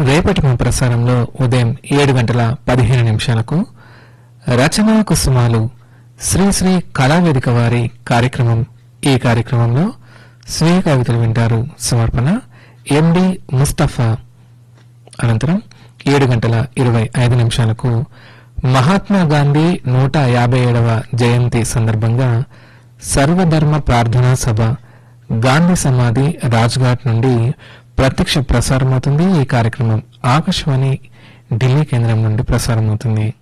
రేపటి మా ప్రసారంలో ఉదయం ఏడు గంటల పదిహేను నిమిషాలకు రచనా కుసుమాలు శ్రీ శ్రీ కళావేదిక వారి కార్యక్రమం ఈ కార్యక్రమంలో స్వీయ కవితలు వింటారు సమర్పణ ఎండి ముస్తఫా అనంతరం ఏడు గంటల ఇరవై ఐదు నిమిషాలకు మహాత్మా గాంధీ నూట యాభై ఏడవ జయంతి సందర్భంగా సర్వధర్మ ప్రార్థనా సభ గాంధీ సమాధి రాజ్ఘాట్ నుండి ప్రత్యక్ష ప్రసారమవుతుంది ఈ కార్యక్రమం ఆకాశవాణి ఢిల్లీ కేంద్రం నుండి ప్రసారమవుతుంది